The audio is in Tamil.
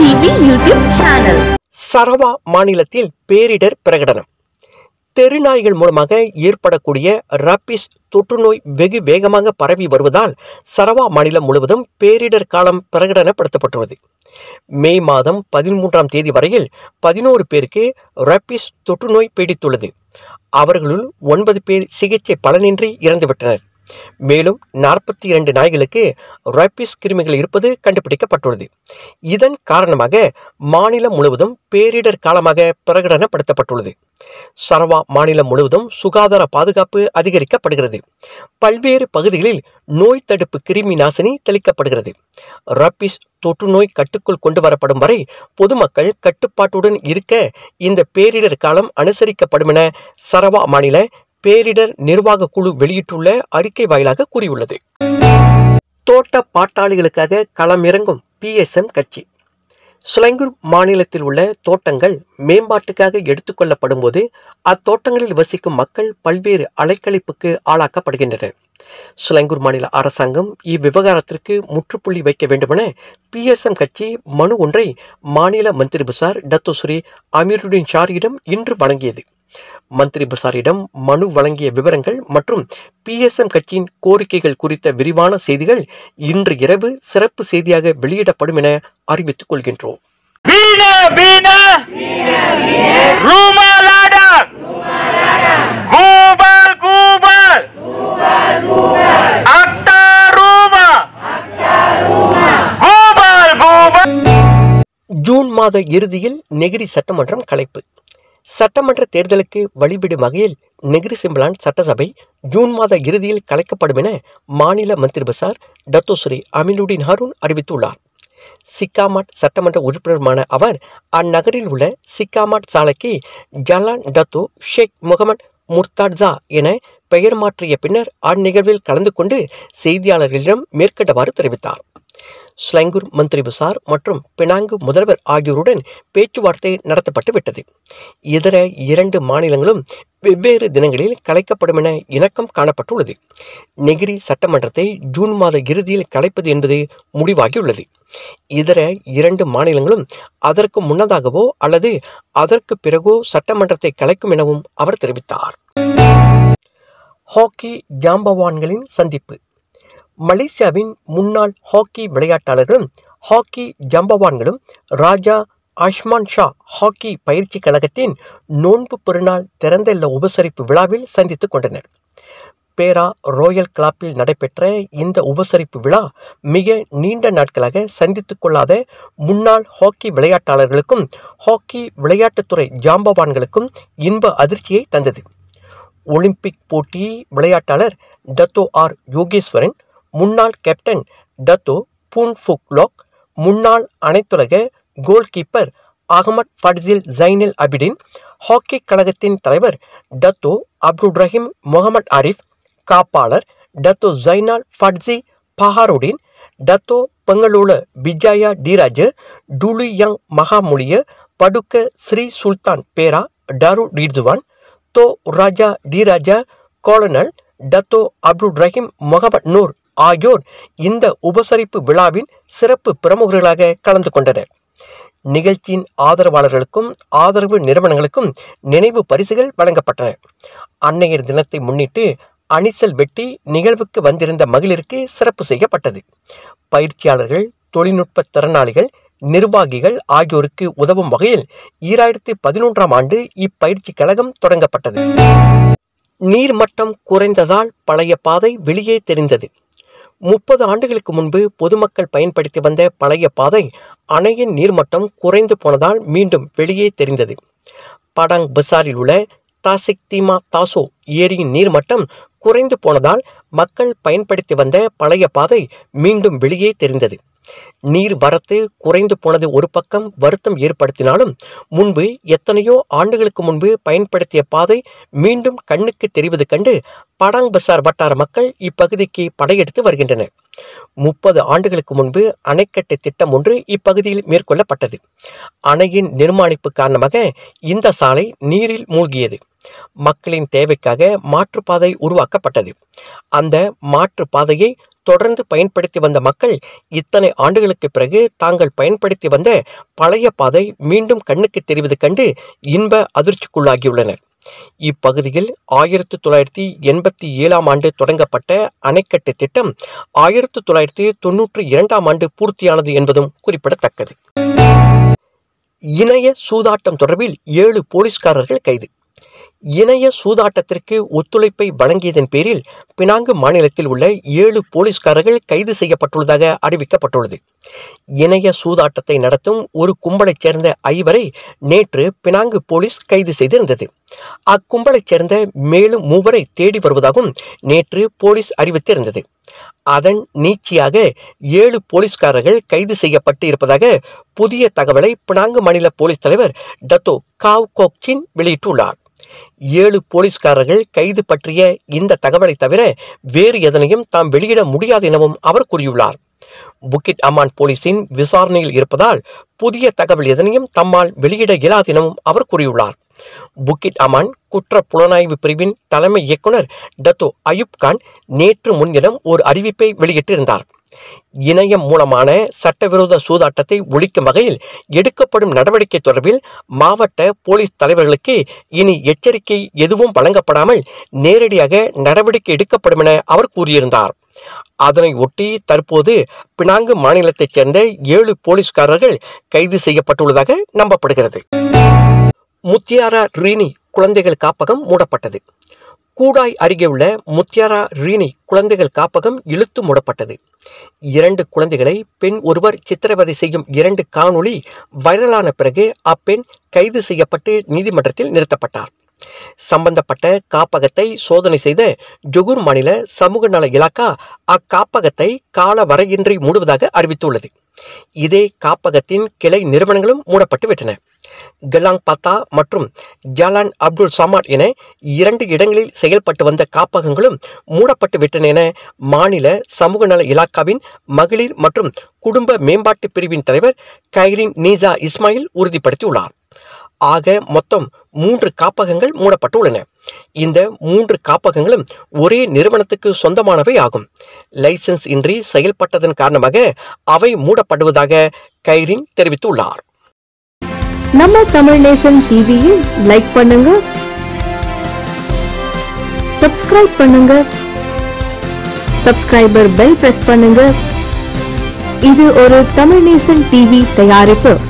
டிவி யூடியூப் சேனல் சரவா மாநிலத்தில் பேரிடர் பிரகடனம் தெருநாய்கள் மூலமாக ஏற்படக்கூடிய ராபிஸ் தொற்றுநோய் வெகு வேகமாக பரவி வருவதால் சரவா மாநிலம் முழுவதும் பேரிடர் காலம் பிரகடனப்படுத்தப்பட்டுள்ளது மே மாதம் பதிமூன்றாம் தேதி வரையில் பதினோரு பேருக்கு ராபிஸ் தொற்றுநோய் பீடித்துள்ளது அவர்களுள் ஒன்பது பேர் சிகிச்சை பலனின்றி இறந்துவிட்டனர் மேலும் நாற்பத்தி இரண்டு நாய்களுக்கு ராபிஸ் கிருமிகள் இருப்பது கண்டுபிடிக்கப்பட்டுள்ளது இதன் காரணமாக மாநிலம் முழுவதும் பேரிடர் காலமாக பிரகடனப்படுத்தப்பட்டுள்ளது சரவா மாநிலம் முழுவதும் சுகாதார பாதுகாப்பு அதிகரிக்கப்படுகிறது பல்வேறு பகுதிகளில் நோய் தடுப்பு கிருமி நாசினி தெளிக்கப்படுகிறது ராபிஸ் தொற்றுநோய் கட்டுக்குள் கொண்டு வரப்படும் வரை பொதுமக்கள் கட்டுப்பாட்டுடன் இருக்க இந்த பேரிடர் காலம் அனுசரிக்கப்படும் என சரவா மாநில பேரிடர் நிர்வாக குழு வெளியிட்டுள்ள அறிக்கை வாயிலாக கூறியுள்ளது தோட்ட பாட்டாளிகளுக்காக களமிறங்கும் பிஎஸ்எம் கட்சி சுலைங்கூர் மாநிலத்தில் உள்ள தோட்டங்கள் மேம்பாட்டுக்காக எடுத்துக்கொள்ளப்படும் போது அத்தோட்டங்களில் வசிக்கும் மக்கள் பல்வேறு அலைக்கழிப்புக்கு ஆளாக்கப்படுகின்றனர் சுலைங்கூர் மாநில அரசாங்கம் இவ்விவகாரத்திற்கு முற்றுப்புள்ளி வைக்க வேண்டுமென பிஎஸ்எம் கட்சி மனு ஒன்றை மாநில மந்திரி பசார் டத்தோஸ்ரீ அமீருddin ஷாரியிடம் இன்று வழங்கியது மந்திரி பசாரிடம் மனு வழங்கிய விவரங்கள் மற்றும் பிஎஸ்எம் கட்சியின் கோரிக்கைகள் குறித்த விரிவான செய்திகள் இன்று இரவு சிறப்பு செய்தியாக வெளியிடப்படும் என அறிவித்துக் கொள்கின்றோம் வீணா வீணா ரூமாலாடா கூபல் கூபல் அத்தா ரூமா கூபல் கூபல் ஜூன் மாத இறுதியில் நெகிரி சட்டமன்றம் கலைப்பு சட்டமன்ற தேர்தலுக்கு வழிவிடும் வகையில் நெகிரி சிம்பலான் சட்டசபை ஜூன் மாத இறுதியில் கலைக்கப்படும் என மாநில மந்திரி பசார் டத்தோஸ்ரீ அமினுடின் ஹருண் அறிவித்துள்ளார் சிக்காமாட் சட்டமன்ற உறுப்பினருமான அவர் அந்நகரில் உள்ள சிக்காமாட் சாலைக்கு Jalan Dato Sheikh Mohamed Murtadza என பெயர் மாற்றிய பின்னர் அந்நிகழ்வில் கலந்து கொண்டு செய்தியாளர்களிடம் மேற்கண்டவாறு தெரிவித்தார் ஸ்லங்கூர் மந்திரி பசார் மற்றும் பினாங்கு முதல்வர் ஆகியோருடன் பேச்சுவார்த்தை நடத்தப்பட்டு விட்டது இதர இரண்டு மாநிலங்களும் வெவ்வேறு தினங்களில் கலைக்கப்படும் என இணக்கம் காணப்பட்டுள்ளது நெகிரி சட்டமன்றத்தை ஜூன் மாத இறுதியில் கலைப்பது என்பது முடிவாகியுள்ளது இதர இரண்டு மாநிலங்களும் அதற்கு முன்னதாகவோ அல்லது அதற்கு பிறகோ சட்டமன்றத்தை கலைக்கும் எனவும் அவர் தெரிவித்தார் ஹாக்கி ஜாம்பவான்களின் சந்திப்பு மலேசியாவின் முன்னாள் ஹாக்கி விளையாட்டாளர்களும் ஹாக்கி ஜம்பவான்களும் ராஜா அஷ்மான் ஷா ஹாக்கி பயிற்சி கழகத்தின் நோன்பு பெருநாள் திறந்தெல்ல உபசரிப்பு விழாவில் சந்தித்துக் கொண்டனர் பேரா ரோயல் கிளப்பில் நடைபெற்ற இந்த உபசரிப்பு விழா மிக நீண்ட நாட்களாக சந்தித்துக் கொள்ளாத முன்னாள் ஹாக்கி விளையாட்டாளர்களுக்கும் ஹாக்கி விளையாட்டுத்துறை ஜாம்பவான்களுக்கும் இன்ப அதிர்ச்சியை தந்தது ஒலிம்பிக் போட்டி விளையாட்டாளர் டத்தோ ஆர் யோகேஸ்வரன் முன்னாள் கேப்டன் டத்தோ பூன் ஃபுக்லோக் முன்னாள் அனைத்துலக goalkeeper Ahmad Fadzil Zainal Abidin hockey கழகத்தின் தலைவர் Dato Abdul Rahim Mohamed Arif காப்பாளர் டத்தோ ஜைனால் ஃபட்சி பஹாருடின் டத்தோ பெங்களூல பிஜாயா டிராஜ் டுலியங் மகாமுலிய படுக்க ஸ்ரீ சுல்தான் பேரா டரு ரிட்ஜுவான் தோ Raja D Raja colonel Dato Abdul Rahim Mohamed Noor ஆகியோர் இந்த உபசரிப்பு விழாவின் சிறப்பு பிரமுகர்களாக கலந்து கொண்டனர் நிகழ்ச்சியின் ஆதரவாளர்களுக்கும் ஆதரவு நிறுவனங்களுக்கும் நினைவு பரிசுகள் வழங்கப்பட்டன அன்னையர் தினத்தை முன்னிட்டு அணிசல் வெட்டி நிகழ்வுக்கு வந்திருந்த மகளிருக்கு சிறப்பு செய்யப்பட்டது பயிற்சியாளர்கள் தொழில்நுட்ப திறனாளிகள் நிர்வாகிகள் ஆகியோருக்கு உதவும் வகையில் ஈராயிரத்தி பதினொன்றாம் ஆண்டு இப்பயிற்சி கழகம் தொடங்கப்பட்டது நீர்மட்டம் குறைந்ததால் பழைய பாதை வெளியே தெரிந்தது முப்பது ஆண்டுகளுக்கு முன்பு பொதுமக்கள் பயன்படுத்தி வந்த பழைய பாதை அணையின் நீர்மட்டம் குறைந்து போனதால் மீண்டும் வெளியே தெரிந்தது படாங் பசாரில் உள்ள தாசிக் தீமா தாசோ ஏரியின் நீர்மட்டம் குறைந்து போனதால் மக்கள் பயன்படுத்தி வந்த பழைய பாதை மீண்டும் வெளியே தெரிந்தது நீர் வரத்து குறைந்து போனது ஒரு பக்கம் வருத்தம் ஏற்படுத்தினாலும் முன்பு எத்தனையோ ஆண்டுகளுக்கு முன்பு பயன்படுத்திய பாதை மீண்டும் கண்ணுக்கு தெரிவது கண்டு படாங் பசார் வட்டார மக்கள் இப்பகுதிக்கு படையெடுத்து வருகின்றனர் முப்பது ஆண்டுகளுக்கு முன்பு அணைக்கட்டு திட்டம் ஒன்று இப்பகுதியில் மேற்கொள்ளப்பட்டது அணையின் நிர்மாணிப்பு காரணமாக இந்த சாலை நீரில் மூழ்கியது மக்களின் தேவைக்காக மாற்றுப்பாதை உருவாக்கப்பட்டது அந்த மாற்றுப்பாதையை தொடர்ந்து பயன்படுத்தி வந்த மக்கள் இத்தனை ஆண்டுகளுக்கு பிறகு தாங்கள் பயன்படுத்தி வந்த பழைய பாதை மீண்டும் கண்ணுக்கு தெரிவது கண்டு இன்ப அதிர்ச்சிக்குள்ளாகியுள்ளனர் இப்பகுதியில் ஆயிரத்தி தொள்ளாயிரத்தி எண்பத்தி ஏழாம் ஆண்டு தொடங்கப்பட்ட அணைக்கட்டு திட்டம் ஆயிரத்தி தொள்ளாயிரத்தி தொன்னூற்றி இரண்டாம் ஆண்டு பூர்த்தியானது என்பதும் குறிப்பிடத்தக்கது இணைய சூதாட்டம் தொடர்பில் ஏழு போலீஸ்காரர்கள் கைது இணைய சூதாட்டத்திற்கு ஒத்துழைப்பை வழங்கியதன் பேரில் பினாங்கு மாநிலத்தில் உள்ள ஏழு போலீஸ்காரர்கள் கைது செய்யப்பட்டுள்ளதாக அறிவிக்கப்பட்டுள்ளது இணைய சூதாட்டத்தை நடத்தும் ஒரு கும்பலைச் சேர்ந்த ஐவரை நேற்று பினாங்கு போலீஸ் கைது செய்திருந்தது அக்கும்பலைச் சேர்ந்த மேலும் மூவரை தேடி வருவதாகவும் நேற்று போலீஸ் அறிவித்திருந்தது அதன் நீட்சியாக ஏழு போலீஸ்காரர்கள் கைது செய்யப்பட்டு இருப்பதாக புதிய தகவலை பினாங்கு மாநில போலீஸ் தலைவர் டத்தோ காவ் கோக்சின் வெளியிட்டுள்ளார் ஏழு போலீஸ்காரர்கள் கைது பற்றிய இந்த தகவலை தவிர வேறு எதனையும் தாம் வெளியிட முடியாது எனவும் அவர் கூறியுள்ளார் புக்கிட் அமான் போலீசின் விசாரணையில் இருப்பதால் புதிய தகவல் எதனையும் தம்மால் வெளியிட இயலாது எனவும் அவர் கூறியுள்ளார் புக்கிட் அமான் குற்ற புலனாய்வு பிரிவின் தலைமை இயக்குனர் டத்தோ அயூப் கான் நேற்று முன்தினம் ஒரு அறிவிப்பை வெளியிட்டிருந்தார் இணையம் மூலமான சட்டவிரோத சூதாட்டத்தை ஒழிக்கும் வகையில் எடுக்கப்படும் நடவடிக்கை தொடர்பில் மாவட்ட போலீஸ் தலைவர்களுக்கு இனி எச்சரிக்கை எதுவும் வழங்கப்படாமல் நேரடியாக நடவடிக்கை எடுக்கப்படும் என அவர் கூறியிருந்தார் அதனை ஒட்டி தற்போது பினாங்கு மாநிலத்தைச் சேர்ந்த ஏழு போலீஸ்காரர்கள் கைது செய்யப்பட்டுள்ளதாக நம்பப்படுகிறது முத்தியாரா ரீனி குழந்தைகள் காப்பகம் மூடப்பட்டது கூடாய் அருகே உள்ள முத்தியாரா ரீனி குழந்தைகள் காப்பகம் இழுத்து மூடப்பட்டது இரண்டு குழந்தைகளை பெண் ஒருவர் சித்திரவதை செய்யும் இரண்டு காணொளி வைரலான பிறகு அப்பெண் கைது செய்யப்பட்டு நீதிமன்றத்தில் நிறுத்தப்பட்டார் சம்பந்தப்பட்ட காப்பகத்தை சோதனை செய்த ஜொகூர் மாநில சமூக நல இலாக்கா அக்காப்பகத்தை கால வரையின்றி மூடுவதாக அறிவித்துள்ளது இதே காப்பகத்தின் கிளை நிறுவனங்களும் மூடப்பட்டு விட்டன கலாங் பத்தா மற்றும் ஜலான் அப்துல் சமாட் என இரண்டு இடங்களில் செயல்பட்டு வந்த காப்பகங்களும் மூடப்பட்டு விட்டன என மாநில சமூக நல இலாக்காவின் மகளிர் மற்றும் குடும்ப மேம்பாட்டு பிரிவின் தலைவர் கைரின் நீசா இஸ்மாயில் உறுதிப்படுத்தியுள்ளார் ஆக மொத்தம் மூன்று காப்பகங்கள் மூடப்பட்டுள்ளன இந்த மூன்று காப்பகங்களும் ஒரே நிறுவனத்துக்கு சொந்தமானவை ஆகும் லைசன்ஸ் இன்றி செயல்பட்டதன் காரணமாக அவை மூடப்படுவதாக கைரின் தெரிவித்துள்ளார் நம்ம தமிழ் நேசன் டிவியில் லைக் பண்ணுங்க சப்ஸ்கிரைப் பண்ணுங்க சப்ஸ்கிரைபர் பெல் பிரஸ் பண்ணுங்க இது ஒரு தமிழ் நேசன் டிவி தயாரிப்பு